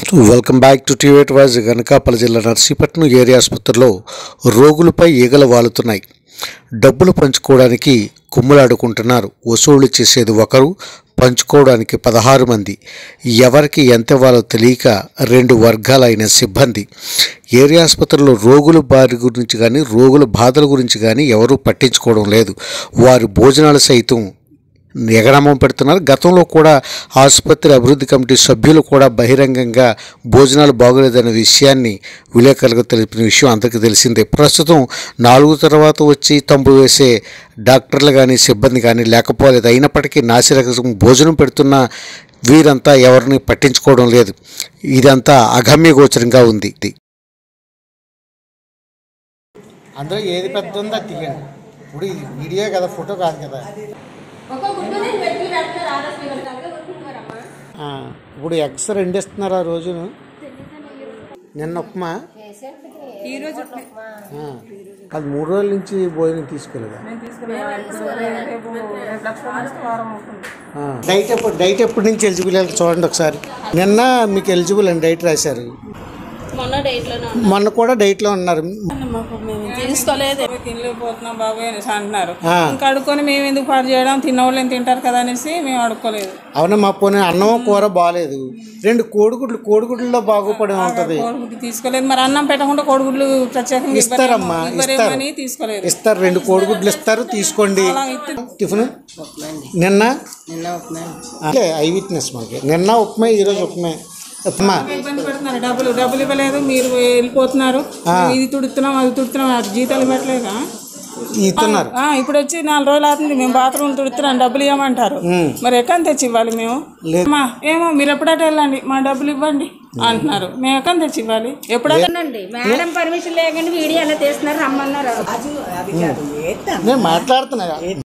Welcome back to టీవేట్ వాజ్ అనకాపల్లి జిల్లా నర్సీపట్నం ఏరియా ఆసుపత్రిలో రోగులపై ఈగలు వాలుతున్నాయి డబ్బులు పంచుకోవడానికి కుమ్ములాడుకుంటున్నారు వసూళ్లు చేసేది ఒకరు పంచుకోవడానికి పదహారు మంది ఎవరికి ఎంత ఇవ్వాలో తెలియక రెండు వర్గాలైన సిబ్బంది ఏరియా ఆసుపత్రిలో రోగుల బారి గురించి కానీ రోగుల బాధల గురించి కానీ ఎవరూ పట్టించుకోవడం లేదు వారి భోజనాలు సైతం ఎగనామం పెడుతున్నారు గతంలో కూడా ఆసుపత్రి అభివృద్ధి కమిటీ సభ్యులు కూడా బహిరంగంగా భోజనాలు బాగోలేదనే విషయాన్ని విలేకరులకు తెలిపిన విషయం అందరికీ తెలిసిందే ప్రస్తుతం నాలుగు తర్వాత వచ్చి తంబు వేసే డాక్టర్లు కానీ సిబ్బంది కానీ లేకపోలేదు అయినప్పటికీ నాసిరకం భోజనం పెడుతున్న వీరంతా ఎవరిని పట్టించుకోవడం లేదు ఇదంతా అగమ్య గోచరంగా ఉంది అందులో ఏది పెద్ద ఉందో అది తీయండి ఇప్పుడు ఇది వీడియో కదా ఫోటో కాదు కదా ఒక గుడ్డు నేను పెట్టి పెడతారు ఆర్ఎస్ ఫీవర్ దగ్గర కొట్టుకుంటారమ్మా ఆ, ఇప్పుడు ఎగ్స్ రెండు ఇస్తున్నారు ఆ రోజును నిన్న ఉప్మా ఈరోజు ఆ, అది మూడు రోజుల నుంచి భోజనం తీసుకోలేదా నేను తీసుకున్నాను రేపు రేపు లక్ష వారం అవుతుంది ఆ, డైట్ ఎప్పుడు డైట్ ఎప్పటి నుంచి ఎలిజిబుల్ చూడండి ఒకసారి నిన్న మీకు ఎలిజిబుల్ అని డైట్ రాశారు మొన్న డేట్లోనే మొన్న కూడా డైట్లో ఉన్నారు మాకు మేము తీసుకోలేదు తినలేకపోతున్నాం బాబాయ్ అనేసి అంటున్నారు ఆ. ఇంకా అడుక్కొని మేము ఎందుకు పాడు చేయడం తిన్నవాళ్ళు ఏం తింటారు కదా అనేసి మేము అడుక్కోలేదు అవునా మా పోనీ అన్నం కూర బాగాలేదు రెండు కోడిగుడ్లు కోడిగుడ్లలో బాగుపడి ఉంటుంది కోడిగుడ్డు తీసుకోలేదు మరి అన్నం పెట్టకుండా కోడిగుడ్లు ప్రత్యేకంగా ఇస్తారమ్మా ఇస్తారు ఇవ్వరేమని తీసుకోలేదు ఇస్తారు రెండు కోడిగుడ్లు ఇస్తారు తీసుకోండి అలా ఇస్తే టిఫిన్ నిన్న అంటే ఐ విట్నెస్ మనకి నిన్న ఉప్మా ఈరోజు ఉప్మా ఉప్మా ఇబ్బంది పెడుతున్నారు డబ్బులు డబ్బులు ఇవ్వలేదు మీరు వెళ్ళిపోతున్నారు మేము ఇది తుడుతున్నాం అది తుడుతున్నాం అది జీతాలు పెట్టలేదా ఇస్తున్నారు ఆ, ఇప్పుడు వచ్చి నాలుగు రోజులు అవుతుంది మేము బాత్రూమ్ తుడుతున్నాం డబ్బులు ఇవ్వమంటారు మరి ఎక్కడ తెచ్చి ఇవ్వాలి మేము అమ్మా ఏమో మీరు ఎప్పుడట వెళ్ళండి మా డబ్బులు ఇవ్వండి అంటున్నారు మేము ఎక్కడ తెచ్చి ఇవ్వాలి ఎప్పుడైతే అండి మేడం పర్మిషన్ లేకుండా వీడియో ఎలా తీస్తున్నారు రమ్మన్నారు నేను మాట్లాడుతున్నా